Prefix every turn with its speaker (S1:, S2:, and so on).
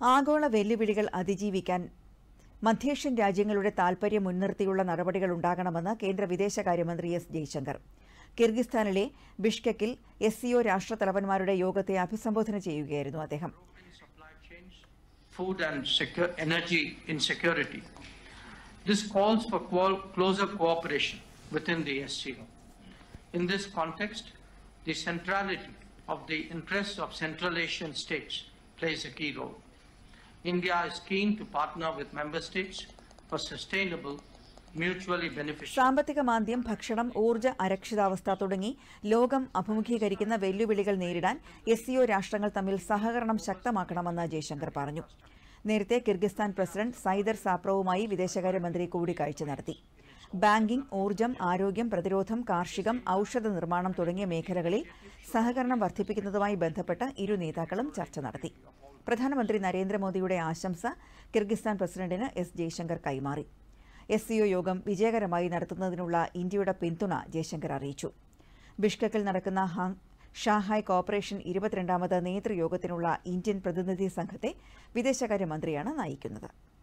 S1: ആഗോള വെല്ലുവിളികൾ അതിജീവിക്കാൻ മധ്യേഷ്യൻ രാജ്യങ്ങളുടെ താൽപര്യം മുൻനിർത്തിയുള്ള നടപടികൾ ഉണ്ടാകണമെന്ന് കേന്ദ്ര വിദേശകാര്യമന്ത്രി എസ് ജയശങ്കർ കിർഗിസ്ഥാനിലെ ബിഷ്കെക്കിൽ എസ് സിഒ രാഷ്ട്രതലവന്മാരുടെ യോഗത്തെ അഭിസംബോധന ചെയ്യുകയായിരുന്നു അദ്ദേഹം
S2: supply chains, food and secure, energy insecurity. This calls for qual- closer cooperation within the SCO. In this context, the centrality of the interests of Central Asian states plays a key role. India is keen to partner with member states for sustainable, mutually beneficial
S1: സാമ്പത്തിക മാന്ദ്യം ഭക്ഷണം ഊർജ്ജ അരക്ഷിതാവസ്ഥ തുടങ്ങി ലോകം അഭിമുഖീകരിക്കുന്ന വെല്ലുവിളികൾ നേരിടാൻ S CO രാഷ്ട്രങ്ങൾ തമ്മിൽ സഹകരണം ശക്തമാക്കണമെന്ന് ജയശങ്കർ പറഞ്ഞു നേരത്തെ കിർഗിസ്ഥാൻ പ്രസിഡന്റ് സൈദർ സാപ്രോവുമായി വിദേശകാര്യമന്ത്രി കൂടിക്കാഴ്ച നടത്തി ബാങ്കിംഗ് ഊർജ്ജം ആരോഗ്യം പ്രതിരോധം കാർഷികം ഔഷധ നിർമ്മാണം തുടങ്ങിയ മേഖലകളിൽ സഹകരണം വർദ്ധിപ്പിക്കുന്നതുമായി ബന്ധപ്പെട്ട് ഇരു നേതാക്കളും ചർച്ച നടത്തി പ്രധാനമന്ത്രി നരേന്ദ്രമോദിയുടെ ആശംസ കിർഗിസ്ഥാൻ പ്രസിഡന്റിന് എസ് ജയശങ്കർ കൈമാറി എസ് സിഒ യോഗം വിജയകരമായി നടത്തുന്നതിനുള്ള ഇന്ത്യയുടെ പിന്തുണ ജയശങ്കർ അറിയിച്ചു ബിഷ്കക്കിൽ നടക്കുന്ന ഹാങ് ഷാഹായ് കോർപ്പറേഷൻ ഇരുപത്തിരണ്ടാമത് നേതൃയോഗത്തിനുള്ള ഇന്ത്യൻ പ്രതിനിധി സംഘത്തെ വിദേശകാര്യമന്ത്രിയാണ് നയിക്കുന്നത്